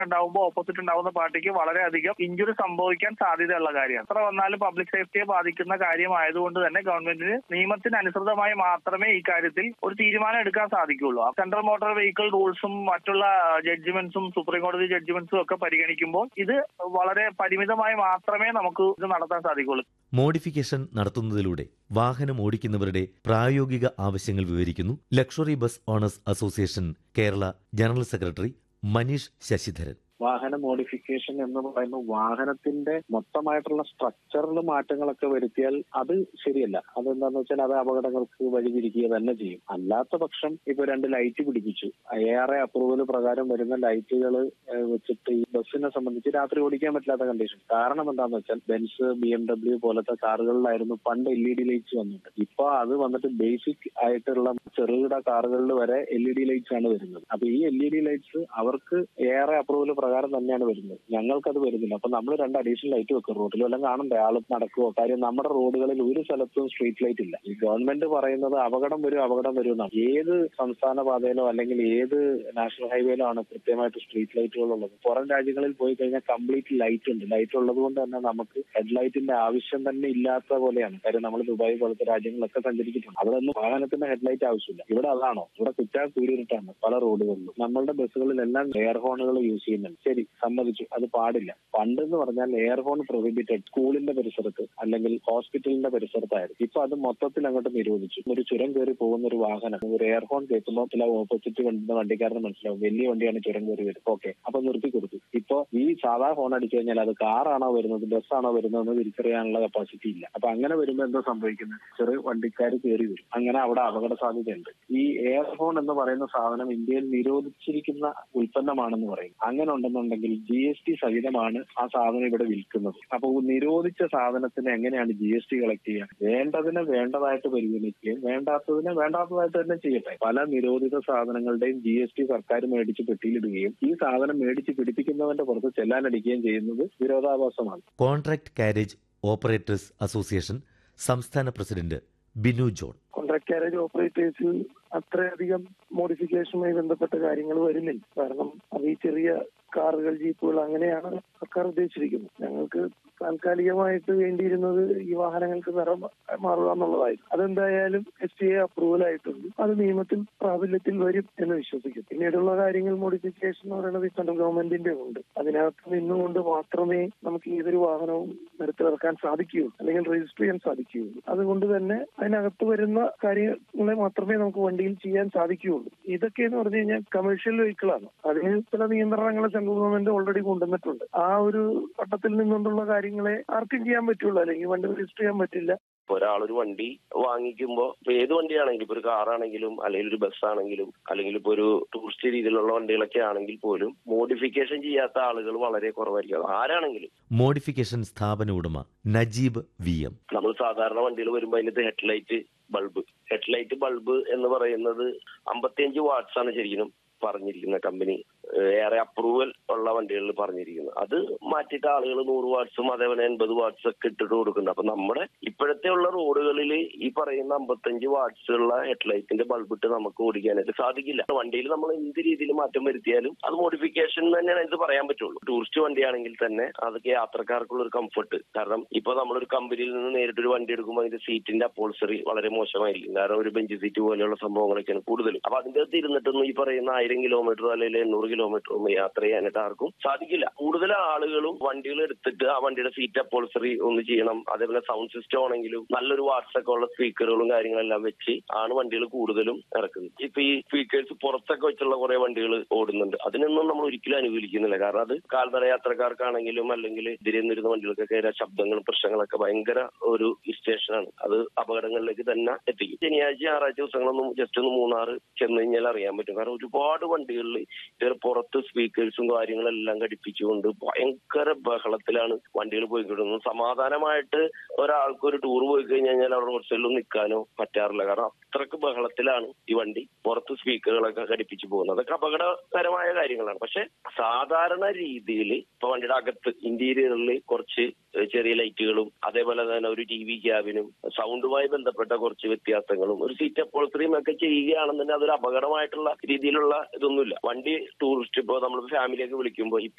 ഉണ്ടാവുമ്പോൾ ഓപ്പോസിറ്റ് ഉണ്ടാവുന്ന പാർട്ടിക്ക് വളരെയധികം ഇഞ്ചുറി സംഭവിക്കാൻ സാധ്യതയുള്ള കാര്യമാണ് എത്ര വന്നാലും പബ്ലിക് സേഫ്റ്റിയെ ബാധിക്കുന്ന കാര്യമായതുകൊണ്ട് തന്നെ ഗവൺമെന്റിന് നിയമത്തിന് അനുസൃതമായി മാത്രമേ ഈ കാര്യത്തിൽ ഒരു തീരുമാനം എടുക്കാൻ സാധിക്കുകയുള്ളൂ സെൻട്രൽ മോട്ടോർ വെഹിക്കിൾ റൂൾസും മറ്റുള്ള ജഡ്ജ്മെന്റ്സും സുപ്രീം കോടതി ജഡ്ജ്മെന്റ്സും ഒക്കെ പരിഗണിക്കുമ്പോൾ ഇത് വളരെ പരിമിതമായി മാത്രമേ നമുക്ക് ഇത് നടത്താൻ സാധിക്കുള്ളൂ മോഡിഫിക്കേഷൻ നടത്തുന്നതിലൂടെ വാഹനം ഓടിക്കുന്നവരുടെ പ്രായോഗിക ആവശ്യങ്ങൾ വിവരിക്കുന്നു luxury bus owners association Kerala general secretary Manish Sasidharan വാഹന മോഡിഫിക്കേഷൻ എന്ന് പറയുന്ന വാഹനത്തിന്റെ മൊത്തമായിട്ടുള്ള സ്ട്രക്ചറിൽ മാറ്റങ്ങളൊക്കെ വരുത്തിയാൽ അത് ശരിയല്ല അതെന്താന്ന് വെച്ചാൽ അത് അപകടങ്ങൾക്ക് വഴിതിരിക്കുക തന്നെ ചെയ്യും അല്ലാത്ത പക്ഷം ഇപ്പൊ രണ്ട് ലൈറ്റ് പിടിപ്പിച്ചു ഏറെ അപ്രൂവൽ പ്രകാരം വരുന്ന ലൈറ്റുകൾ വെച്ചിട്ട് ഈ ബസ്സിനെ സംബന്ധിച്ച് രാത്രി ഓടിക്കാൻ പറ്റാത്ത കണ്ടീഷൻ കാരണം എന്താന്ന് വെച്ചാൽ ബെൻസ് ബി എം ഡബ്ല്യു പോലത്തെ കാറുകളിലായിരുന്നു പണ്ട് എൽ ഇ ഡി ലൈറ്റ്സ് വന്നിട്ട് ഇപ്പൊ അത് വന്നിട്ട് ബേസിക് ആയിട്ടുള്ള ചെറുകിട കാറുകളിൽ വരെ എൽ ഇ ഡി ലൈറ്റ്സ് ആണ് വരുന്നത് അപ്പൊ ഈ എൽ ഇ ഡി ലൈറ്റ്സ് അവർക്ക് ഏറെ അപ്രൂവൽ പ്രകാരം തന്നെയാണ് വരുന്നത് ഞങ്ങൾക്കത് വരുന്നില്ല അപ്പൊ നമ്മൾ രണ്ട് അഡീഷണൽ ലൈറ്റ് വെക്കും റോഡിൽ വല്ലതും കാണണ്ടേ ആള് നടക്കുവോ കാര്യം നമ്മുടെ റോഡുകളിൽ ഒരു സ്ഥലത്തും സ്ട്രീറ്റ് ലൈറ്റ് ഇല്ല ഈ ഗവൺമെന്റ് പറയുന്നത് അപകടം വരും അപകടം വരും എന്നാണ് ഏത് സംസ്ഥാന പാതയിലോ അല്ലെങ്കിൽ ഏത് നാഷണൽ ഹൈവേയിലോ ആണ് കൃത്യമായിട്ട് സ്ട്രീറ്റ് ലൈറ്റുകൾ ഉള്ളത് പുറം രാജ്യങ്ങളിൽ പോയി കഴിഞ്ഞാൽ കംപ്ലീറ്റ് ലൈറ്റ് ഉണ്ട് ലൈറ്റ് ഉള്ളത് കൊണ്ട് തന്നെ നമുക്ക് ഹെഡ് ലൈറ്റിന്റെ ആവശ്യം തന്നെ ഇല്ലാത്ത പോലെയാണ് കാര്യം നമ്മൾ ദുബായ് പോലത്തെ രാജ്യങ്ങളൊക്കെ സഞ്ചരിച്ചിട്ടുണ്ട് അവിടെയൊന്നും വാഹനത്തിന്റെ ഹെഡ് ലൈറ്റ് ആവശ്യമില്ല ഇവിടെ അതാണോ ഇവിടെ കുറ്റാ കൂരിട്ടാണ് പല റോഡുകളിലും നമ്മളുടെ ബസ്സുകളിലെല്ലാം എയർ ഹോണുകൾ യൂസ് ചെയ്യുന്നുണ്ട് ശരി സമ്മതിച്ചു അത് പാടില്ല പണ്ടെന്ന് പറഞ്ഞാൽ എയർ ഹോൺ പ്രൊഹിബിറ്റഡ് സ്കൂളിന്റെ പരിസരത്ത് അല്ലെങ്കിൽ ഹോസ്പിറ്റലിന്റെ പരിസരത്തായിരുന്നു ഇപ്പൊ അത് മൊത്തത്തിൽ അങ്ങോട്ട് നിരോധിച്ചു ഒരു ചുരം കയറി പോകുന്ന ഒരു വാഹനം ഒരു എയർ ഹോൺ കേൾക്കുമ്പോൾ ചില ഓപ്പോസിറ്റ് വണ്ടുന്ന വണ്ടിക്കാരന് മനസ്സിലാവും വലിയ വണ്ടിയാണ് ചുരം കയറി വരുന്നത് ഓക്കെ അപ്പൊ നിർത്തി കൊടുത്തു ഇപ്പൊ ഈ സാധാ ഹോൺ അടിച്ചു കഴിഞ്ഞാൽ അത് കാറാണോ വരുന്നത് ബസ്സാണോ വരുന്നതെന്ന് തിരിച്ചറിയാനുള്ള കപ്പാസിറ്റി ഇല്ല അപ്പൊ അങ്ങനെ വരുമ്പോൾ എന്താ സംഭവിക്കുന്നത് ചെറിയ വണ്ടിക്കാർ കയറി വരും അങ്ങനെ അവിടെ അപകട സാധ്യതയുണ്ട് ഈ എയർ ഹോൺ എന്ന് പറയുന്ന സാധനം ഇന്ത്യയിൽ നിരോധിച്ചിരിക്കുന്ന ഉൽപ്പന്നമാണെന്ന് പറയും അങ്ങനെ ഉണ്ടെന്നുണ്ടെങ്കിൽ ജി എസ് ടി സഹിതമാണ് ആ സാധനം ഇവിടെ വിൽക്കുന്നത് അപ്പൊ നിരോധിച്ച സാധനത്തിന് എങ്ങനെയാണ് ജി എസ് ടി കളക്ട് ചെയ്യുക വേണ്ടതിനെ വേണ്ടതായിട്ട് പരിഗണിക്കുകയും വേണ്ടാത്തതിനെ വേണ്ടാത്തതായിട്ട് തന്നെ ചെയ്യട്ടെ പല നിരോധിത സാധനങ്ങളുടെയും ജി എസ് ടി സർക്കാർ മേടിച്ച് പെട്ടിയിലിടുകയും ഈ സാധനം മേടിച്ച് പിടിപ്പിക്കുന്നവന്റെ പുറത്ത് ചെല്ലാനടിക്കുകയും ചെയ്യുന്നത് വിരോധാഭാസമാണ് കോൺട്രാക്ട് കാരേജ് ഓപ്പറേറ്റേഴ്സ് അസോസിയേഷൻ സംസ്ഥാന president Binu John contract carriage ഓപ്പറേറ്റേഴ്സിൽ അത്രയധികം മോഡിഫിക്കേഷനുമായി ബന്ധപ്പെട്ട കാര്യങ്ങൾ വരുന്നില്ല കാരണം അത് ഈ ചെറിയ കാറുകൾ ജീപ്പുകൾ അങ്ങനെയാണ് സർക്കാർ ഉദ്ദേശിച്ചിരിക്കുന്നത് ഞങ്ങൾക്ക് താൽക്കാലികമായിട്ട് വേണ്ടിയിരുന്നത് ഈ വാഹനങ്ങൾക്ക് നിറം മാറുക എന്നുള്ളതായിരുന്നു അതെന്തായാലും എസ് ടി എ അപ്രൂവൽ ആയിട്ടുണ്ട് അത് നിയമത്തിൽ പ്രാബല്യത്തിൽ വരും എന്ന് വിശ്വസിക്കും പിന്നീടുള്ള കാര്യങ്ങൾ മോഡിഫിക്കേഷൻ എന്ന് പറയുന്നത് ഈ സെൻട്രൽ ഗവൺമെന്റിന്റെ ഉണ്ട് അതിനകത്ത് നിന്നുകൊണ്ട് മാത്രമേ നമുക്ക് ഏതൊരു വാഹനവും നിരത്തിലിറക്കാൻ സാധിക്കുകയുള്ളൂ അല്ലെങ്കിൽ രജിസ്റ്റർ ചെയ്യാൻ സാധിക്കുകയുള്ളൂ അതുകൊണ്ട് തന്നെ അതിനകത്ത് വരുന്ന കാര്യങ്ങളെ മാത്രമേ നമുക്ക് വണ്ടിയിൽ ചെയ്യാൻ സാധിക്കുകയുള്ളൂ ഇതൊക്കെ എന്ന് പറഞ്ഞു കഴിഞ്ഞാൽ കമേഴ്ഷ്യൽ വെഹിക്കിളാണ് അതിന് ചില നിയന്ത്രണങ്ങൾ സെൻട്രൽ ഗവൺമെന്റ് ഓൾറെഡി കൊണ്ടുവന്നിട്ടുണ്ട് ആ ഒരു ഘട്ടത്തിൽ നിന്നുകൊണ്ടുള്ള കാര്യങ്ങളെ ആർക്കും ചെയ്യാൻ പറ്റുള്ളൂ അല്ലെങ്കിൽ വണ്ടി രജിസ്റ്റർ ചെയ്യാൻ പറ്റില്ല ഒരാളൊരു വണ്ടി വാങ്ങിക്കുമ്പോൾ ഇപ്പൊ ഏത് വണ്ടിയാണെങ്കിലും ഇപ്പൊ ഒരു കാറാണെങ്കിലും അല്ലെങ്കിൽ ഒരു ബസ് ആണെങ്കിലും അല്ലെങ്കിൽ ഇപ്പൊ ഒരു ടൂറിസ്റ്റ് രീതിയിലുള്ള വണ്ടികളൊക്കെ ആണെങ്കിൽ പോലും മോഡിഫിക്കേഷൻ ചെയ്യാത്ത ആളുകൾ വളരെ കുറവായിരിക്കും അത് ആരാണെങ്കിലും മോഡിഫിക്കേഷൻ സ്ഥാപന ഉടമ നജീബ് വി എം നമ്മൾ സാധാരണ വണ്ടികൾ വരുമ്പോൾ അതിനകത്ത് ഹെഡ്ലൈറ്റ് ബൾബ് ഹെഡ്ലൈറ്റ് ബൾബ് എന്ന് പറയുന്നത് അമ്പത്തിയഞ്ച് വാട്ട്സ് ആണ് ശരിക്കും പറഞ്ഞിരിക്കുന്ന കമ്പനി ഏറെ അപ്രൂവൽ ഉള്ള വണ്ടികളിൽ പറഞ്ഞിരിക്കുന്നത് അത് മാറ്റിയിട്ട് ആളുകൾ നൂറ് വാട്ട്സും അതേപോലെ എൺപത് വാട്ട്സ് ഒക്കെ ഇട്ടിട്ട് കൊടുക്കുന്നുണ്ട് അപ്പൊ നമ്മുടെ ഇപ്പോഴത്തെ ഉള്ള റോഡുകളിൽ ഈ പറയുന്ന അമ്പത്തഞ്ച് വാട്ട്സ് ഉള്ള ഹെഡ്ലൈറ്റിന്റെ ബൾബ് ഇട്ട് നമുക്ക് ഓടിക്കാനായിട്ട് സാധിക്കില്ല വണ്ടിയിൽ നമ്മൾ എന്ത് രീതിയിൽ മാറ്റം വരുത്തിയാലും അത് മോഡിഫിക്കേഷൻ തന്നെയാണ് ഇത് പറയാൻ പറ്റുള്ളൂ ടൂറിസ്റ്റ് വണ്ടിയാണെങ്കിൽ തന്നെ അതൊക്കെ യാത്രക്കാർക്കുള്ള ഒരു കംഫർട്ട് കാരണം ഇപ്പൊ നമ്മളൊരു കമ്പനിയിൽ നിന്ന് നേരിട്ട് ഒരു വണ്ടി എടുക്കുമ്പോൾ അതിന്റെ സീറ്റിന്റെ അപ്പോൾസറി വളരെ മോശമായിരിക്കും കാരണം ഒരു ബെഞ്ച് സീറ്റ് പോലെയുള്ള സംഭവങ്ങളൊക്കെയാണ് കൂടുതലും അപ്പൊ അതിന്റെ അകത്ത് ഇരുന്നിട്ടൊന്നും ഈ പറയുന്ന ആയിരം കിലോമീറ്റർ അല്ലെങ്കിൽ എണ്ണൂറ് കിലോമീറ്റർ ഒന്നും യാത്ര ചെയ്യാനായിട്ട് ആർക്കും സാധിക്കില്ല കൂടുതൽ ആളുകളും വണ്ടികൾ എടുത്തിട്ട് ആ വണ്ടിയുടെ സീറ്റ് അപ്പോൾസറി ഒന്ന് ചെയ്യണം അതേപോലെ സൗണ്ട് സിസ്റ്റം ആണെങ്കിലും നല്ലൊരു വാട്സ് ഒക്കെ ഉള്ള സ്പീക്കറുകളും കാര്യങ്ങളെല്ലാം വെച്ച് ആണ് വണ്ടികൾ കൂടുതലും ഇറക്കുന്നത് ഇപ്പൊ ഈ സ്പീക്കേഴ്സ് പുറത്തൊക്കെ വെച്ചുള്ള കുറെ വണ്ടികൾ ഓടുന്നുണ്ട് അതിനൊന്നും നമ്മൾ ഒരിക്കലും അനുകൂലിക്കുന്നില്ല കാരണം അത് കാൽനട യാത്രക്കാർക്കാണെങ്കിലും അല്ലെങ്കിൽ ഇതിരെ നിന്നിരുന്ന വണ്ടികൾക്കൊക്കെ ശബ്ദങ്ങളും പ്രശ്നങ്ങളൊക്കെ ഭയങ്കര ഒരു സ്റ്റേഷനാണ് അത് അപകടങ്ങളിലേക്ക് തന്നെ എത്തിക്കും ശനിയാഴ്ച ഞായറാഴ്ച ദിവസങ്ങളൊന്നും ജസ്റ്റ് ഒന്ന് മൂന്നാർ ചെന്ന് കഴിഞ്ഞാൽ അറിയാൻ പറ്റും കാരണം ഒരുപാട് വണ്ടികളിൽ ഇതേ പുറത്ത് സ്പീക്കേഴ്സും കാര്യങ്ങളെല്ലാം ഘടിപ്പിച്ചുകൊണ്ട് ഭയങ്കര ബഹളത്തിലാണ് വണ്ടികൾ പോയിക്കൊണ്ടിരുന്നത് സമാധാനമായിട്ട് ഒരാൾക്ക് ഒരു ടൂർ പോയി കഴിഞ്ഞാൽ അവിടെ കുറച്ചെല്ലാം നിൽക്കാനോ പറ്റാറില്ല കാരണം അത്രക്ക് ബഹളത്തിലാണ് ഈ വണ്ടി പുറത്ത് സ്പീക്കറുകളൊക്കെ ഘടിപ്പിച്ചു പോകുന്നത് അതൊക്കെ അപകടകരമായ കാര്യങ്ങളാണ് പക്ഷെ സാധാരണ രീതിയിൽ ഇപ്പൊ വണ്ടിയുടെ അകത്ത് ഇന്റീരിയറിൽ കുറച്ച് ചെറിയ ലൈറ്റുകളും അതേപോലെ തന്നെ ഒരു ടി വി ക്യാബിനും സൗണ്ടുമായി ബന്ധപ്പെട്ട കുറച്ച് വ്യത്യാസങ്ങളും ഒരു സീറ്റ് അപ്പോൾസറിയും ഒക്കെ ചെയ്യുകയാണെന്നുണ്ടെങ്കിൽ അതൊരു അപകടമായിട്ടുള്ള രീതിയിലുള്ള ഇതൊന്നുമില്ല വണ്ടി ടൂറിസ്റ്റ് ഇപ്പോൾ നമ്മൾ ഫാമിലിയൊക്കെ വിളിക്കുമ്പോൾ